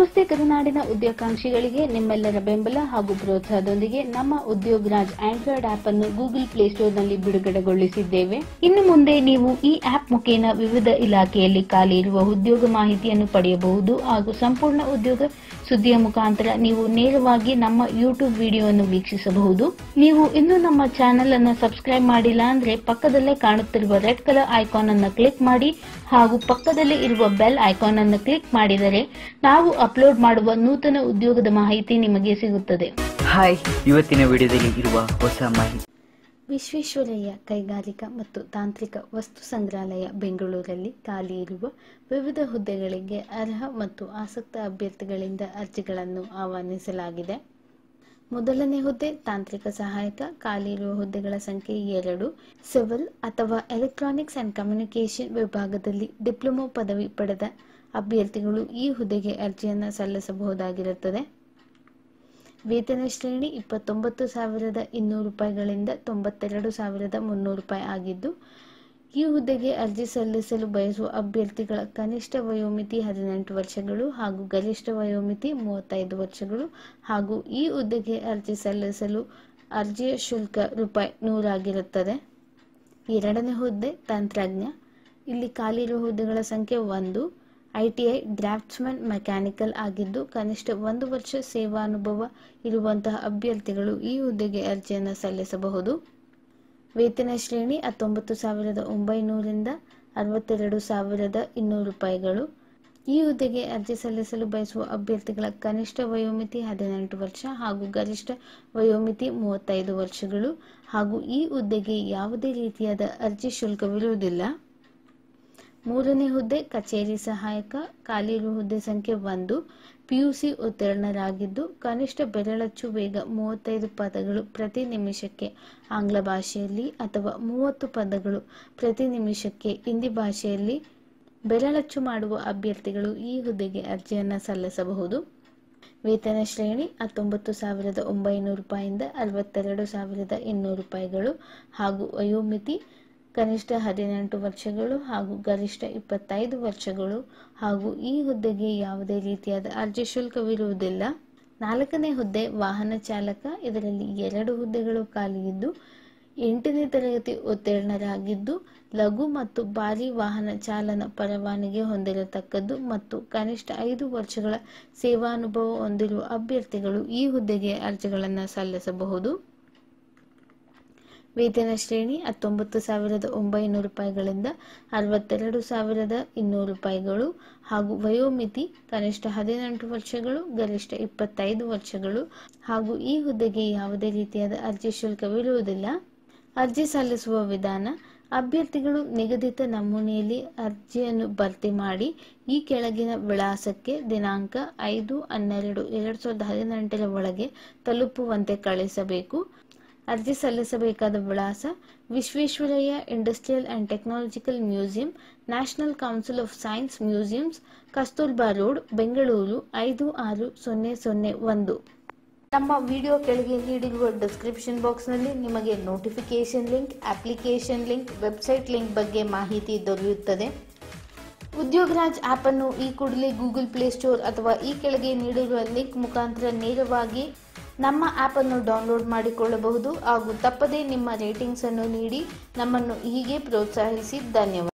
ನಮಸ್ತೆ ಕರುನಾಡಿನ ಉದ್ಯೋಗಾಕಾಂಕ್ಷಿಗಳಿಗೆ ನಿಮ್ಮೆಲ್ಲರ ಬೆಂಬಲ ಹಾಗೂ ಪ್ರೋತ್ಸಾಹದೊಂದಿಗೆ ನಮ್ಮ ಉದ್ಯೋಗ್ ರಾಜ್ ಆಂಡ್ರಾಯ್ಡ್ ಆಪ್ ಅನ್ನು ಗೂಗಲ್ ಪ್ಲೇಸ್ಟೋರ್ನಲ್ಲಿ ಬಿಡುಗಡೆಗೊಳಿಸಿದ್ದೇವೆ ಇನ್ನು ಮುಂದೆ ನೀವು ಈ ಆಪ್ ಮುಖೇನ ವಿವಿಧ ಇಲಾಖೆಯಲ್ಲಿ ಖಾಲಿ ಇರುವ ಉದ್ಯೋಗ ಮಾಹಿತಿಯನ್ನು ಪಡೆಯಬಹುದು ಹಾಗೂ ಸಂಪೂರ್ಣ ಉದ್ಯೋಗ ಸುದ್ದಿಯ ಮುಖಾಂತರ ನೀವು ನೇರವಾಗಿ ನಮ್ಮ ಯೂಟ್ಯೂಬ್ ವಿಡಿಯೋವನ್ನು ವೀಕ್ಷಿಸಬಹುದು ನೀವು ಇನ್ನೂ ನಮ್ಮ ಚಾನೆಲ್ ಅನ್ನು ಸಬ್ಸ್ಕ್ರೈಬ್ ಮಾಡಿಲ್ಲ ಅಂದ್ರೆ ಪಕ್ಕದಲ್ಲೇ ಕಾಣುತ್ತಿರುವ ರೆಡ್ ಕಲರ್ ಐಕಾನ್ ಅನ್ನು ಕ್ಲಿಕ್ ಮಾಡಿ ಹಾಗೂ ಪಕ್ಕದಲ್ಲಿ ಇರುವ ಬೆಲ್ ಐಕಾನ್ ಅನ್ನು ಕ್ಲಿಕ್ ಮಾಡಿದರೆ ನಾವು ಅಪ್ಲೋಡ್ ಮಾಡುವ ನೂತನ ಉದ್ಯೋಗದ ಮಾಹಿತಿ ನಿಮಗೆ ಸಿಗುತ್ತದೆ ಹಾಯ್ ಇವತ್ತಿನ ವಿಡಿಯೋದಲ್ಲಿ ಇರುವ ಹೊಸ ಮಾಹಿತಿ ವಿಶ್ವೇಶ್ವರಯ್ಯ ಕೈಗಾರಿಕಾ ಮತ್ತು ತಾಂತ್ರಿಕ ವಸ್ತು ಸಂಗ್ರಹಾಲಯ ಬೆಂಗಳೂರಲ್ಲಿ ಖಾಲಿ ಇರುವ ವಿವಿಧ ಹುದ್ದೆಗಳಿಗೆ ಅರ್ಹ ಮತ್ತು ಆಸಕ್ತ ಅಭ್ಯರ್ಥಿಗಳಿಂದ ಅರ್ಜಿಗಳನ್ನು ಆಹ್ವಾನಿಸಲಾಗಿದೆ ಮೊದಲನೇ ಹುದ್ದೆ ತಾಂತ್ರಿಕ ಸಹಾಯಕ ಖಾಲಿ ಇರುವ ಹುದ್ದೆಗಳ ಸಂಖ್ಯೆ ಎರಡು ಸಿವಿಲ್ ಅಥವಾ ಎಲೆಕ್ಟ್ರಾನಿಕ್ಸ್ ಅಂಡ್ ಕಮ್ಯುನಿಕೇಷನ್ ವಿಭಾಗದಲ್ಲಿ ಡಿಪ್ಲೊಮೊ ಪದವಿ ಪಡೆದ ಅಭ್ಯರ್ಥಿಗಳು ಈ ಹುದ್ದೆಗೆ ಅರ್ಜಿಯನ್ನು ಸಲ್ಲಿಸಬಹುದಾಗಿರುತ್ತದೆ ವೇತನ ಶ್ರೇಣಿ ಇಪ್ಪತ್ತೊಂಬತ್ತು ಸಾವಿರದ ಇನ್ನೂರು ರೂಪಾಯಿಗಳಿಂದ ತೊಂಬತ್ತೆರಡು ಸಾವಿರದ ಮುನ್ನೂರು ರೂಪಾಯಿ ಆಗಿದ್ದು ಈ ಹುದ್ದೆಗೆ ಅರ್ಜಿ ಸಲ್ಲಿಸಲು ಬಯಸುವ ಅಭ್ಯರ್ಥಿಗಳ ಕನಿಷ್ಠ ವಯೋಮಿತಿ ಹದಿನೆಂಟು ವರ್ಷಗಳು ಹಾಗೂ ಗರಿಷ್ಠ ವಯೋಮಿತಿ ಮೂವತ್ತೈದು ವರ್ಷಗಳು ಹಾಗೂ ಈ ಹುದ್ದೆಗೆ ಅರ್ಜಿ ಸಲ್ಲಿಸಲು ಅರ್ಜಿಯ ಶುಲ್ಕ ರೂಪಾಯಿ ನೂರಾಗಿರುತ್ತದೆ ಎರಡನೇ ಹುದ್ದೆ ತಂತ್ರಜ್ಞ ಇಲ್ಲಿ ಖಾಲಿ ಇರುವ ಹುದ್ದೆಗಳ ಸಂಖ್ಯೆ ಒಂದು ಐಟಿಐ ಡ್ರಾಫ್ಟ್ಸ್ಮನ್ ಮೆಕ್ಯಾನಿಕಲ್ ಆಗಿದ್ದು ಕನಿಷ್ಠ ಒಂದು ವರ್ಷ ಸೇವಾನುಭವ ಇರುವಂತಹ ಅಭ್ಯರ್ಥಿಗಳು ಈ ಹುದ್ದೆಗೆ ಅರ್ಜಿಯನ್ನು ಸಲ್ಲಿಸಬಹುದು ವೇತನ ಶ್ರೇಣಿ ಹತ್ತೊಂಬತ್ತು ಸಾವಿರದ ಒಂಬೈನೂರಿಂದ ಅರವತ್ತೆರಡು ಸಾವಿರದ ಇನ್ನೂರು ರೂಪಾಯಿಗಳು ಈ ಹುದ್ದೆಗೆ ಅರ್ಜಿ ಸಲ್ಲಿಸಲು ಬಯಸುವ ಅಭ್ಯರ್ಥಿಗಳ ಕನಿಷ್ಠ ವಯೋಮಿತಿ ಹದಿನೆಂಟು ವರ್ಷ ಹಾಗೂ ಗರಿಷ್ಠ ವಯೋಮಿತಿ ಮೂವತ್ತೈದು ವರ್ಷಗಳು ಹಾಗೂ ಈ ಹುದ್ದೆಗೆ ಯಾವುದೇ ರೀತಿಯಾದ ಅರ್ಜಿ ಶುಲ್ಕವಿರುವುದಿಲ್ಲ ಮೂರನೇ ಹುದ್ದೆ ಕಚೇರಿ ಸಹಾಯಕ ಖಾಲಿ ಇರುವ ಹುದ್ದೆ ಸಂಖ್ಯೆ ಒಂದು ಪಿಯುಸಿ ಉತ್ತೀರ್ಣರಾಗಿದ್ದು ಕನಿಷ್ಠ ಬೆರಳಚ್ಚು ವೇಗ ಮೂವತ್ತೈದು ಪದಗಳು ಪ್ರತಿ ನಿಮಿಷಕ್ಕೆ ಆಂಗ್ಲ ಭಾಷೆಯಲ್ಲಿ ಅಥವಾ ಮೂವತ್ತು ಪದಗಳು ಪ್ರತಿ ನಿಮಿಷಕ್ಕೆ ಹಿಂದಿ ಭಾಷೆಯಲ್ಲಿ ಬೆರಳಚ್ಚು ಮಾಡುವ ಅಭ್ಯರ್ಥಿಗಳು ಈ ಹುದ್ದೆಗೆ ಅರ್ಜಿಯನ್ನು ಸಲ್ಲಿಸಬಹುದು ವೇತನ ಶ್ರೇಣಿ ಹತ್ತೊಂಬತ್ತು ಸಾವಿರದ ಒಂಬೈನೂರು ರೂಪಾಯಿಂದ ಅರವತ್ತೆರಡು ಸಾವಿರದ ಇನ್ನೂರು ರೂಪಾಯಿಗಳು ಹಾಗೂ ವಯೋಮಿತಿ ಕನಿಷ್ಠ ಹದಿನೆಂಟು ವರ್ಷಗಳು ಹಾಗೂ ಗರಿಷ್ಠ ಇಪ್ಪತ್ತೈದು ವರ್ಷಗಳು ಹಾಗೂ ಈ ಹುದ್ದೆಗೆ ಯಾವುದೇ ರೀತಿಯಾದ ಅರ್ಜಿ ಶುಲ್ಕವಿರುವುದಿಲ್ಲ ನಾಲ್ಕನೇ ಹುದ್ದೆ ವಾಹನ ಚಾಲಕ ಇದರಲ್ಲಿ ಎರಡು ಹುದ್ದೆಗಳು ಖಾಲಿಯಿದ್ದು ಎಂಟನೇ ತರಗತಿ ಉತ್ತೀರ್ಣರಾಗಿದ್ದು ಲಘು ಮತ್ತು ಭಾರಿ ವಾಹನ ಚಾಲನ ಪರವಾನಗಿ ಹೊಂದಿರತಕ್ಕದ್ದು ಮತ್ತು ಕನಿಷ್ಠ ಐದು ವರ್ಷಗಳ ಸೇವಾನುಭವ ಹೊಂದಿರುವ ಅಭ್ಯರ್ಥಿಗಳು ಈ ಹುದ್ದೆಗೆ ಅರ್ಜಿಗಳನ್ನು ಸಲ್ಲಿಸಬಹುದು ವೇತನ ಶ್ರೇಣಿ ಹತ್ತೊಂಬತ್ತು ಸಾವಿರದ ಒಂಬೈನೂರು ರೂಪಾಯಿಗಳಿಂದ ಅರವತ್ತೆರಡು ಸಾವಿರದ ಇನ್ನೂರು ರೂಪಾಯಿಗಳು ಹಾಗೂ ವಯೋಮಿತಿ ಕನಿಷ್ಠ ಹದಿನೆಂಟು ವರ್ಷಗಳು ಗರಿಷ್ಠ ಇಪ್ಪತ್ತೈದು ವರ್ಷಗಳು ಹಾಗೂ ಈ ಹುದ್ದೆಗೆ ಯಾವುದೇ ರೀತಿಯಾದ ಅರ್ಜಿ ಶುಲ್ಕವಿರುವುದಿಲ್ಲ ಅರ್ಜಿ ಸಲ್ಲಿಸುವ ವಿಧಾನ ಅಭ್ಯರ್ಥಿಗಳು ನಿಗದಿತ ನಮೂನೆಯಲ್ಲಿ ಅರ್ಜಿಯನ್ನು ಭರ್ತಿ ಮಾಡಿ ಈ ಕೆಳಗಿನ ವಿಳಾಸಕ್ಕೆ ದಿನಾಂಕ ಐದು ಹನ್ನೆರಡು ಎರಡು ಸಾವಿರದ ಹದಿನೆಂಟರ ಒಳಗೆ ತಲುಪುವಂತೆ ಕಳಿಸಬೇಕು ಅರ್ಜಿ ಸಲ್ಲಿಸಬೇಕಾದ ವಿಳಾಸ Visvesvaraya industrial and technological museum national council of science museums Kasturba road Bengaluru ಐದು ಆರು ಸೊನ್ನೆ ಸೊನ್ನೆ ಒಂದು ನಮ್ಮ ವಿಡಿಯೋ ಕೆಳಗೆ ನೀಡಿರುವ ಡಿಸ್ಕ್ರಿಪ್ಷನ್ ಬಾಕ್ಸ್ನಲ್ಲಿ ನಿಮಗೆ notification link application link website link ಬಗ್ಗೆ ಮಾಹಿತಿ ದೊರೆಯುತ್ತದೆ ಉದ್ಯೋಗರಾಜ್ ಆಪ್ ಅನ್ನು ಈ ಕೂಡಲೇ ಗೂಗಲ್ ಪ್ಲೇಸ್ಟೋರ್ ಅಥವಾ ಈ ಕೆಳಗೆ ನೀಡಿರುವ ಲಿಂಕ್ ಮುಖಾಂತರ ನೇರವಾಗಿ ನಮ್ಮ ಆಪ್ ಅನ್ನು ಡೌನ್ಲೋಡ್ ಮಾಡಿಕೊಳ್ಳಬಹುದು ಹಾಗೂ ತಪ್ಪದೇ ನಿಮ್ಮ ರೇಟಿಂಗ್ಸ್ ಅನ್ನು ನೀಡಿ ನಮ್ಮನ್ನು ಹೀಗೆ ಪ್ರೋತ್ಸಾಹಿಸಿ ಧನ್ಯವಾದ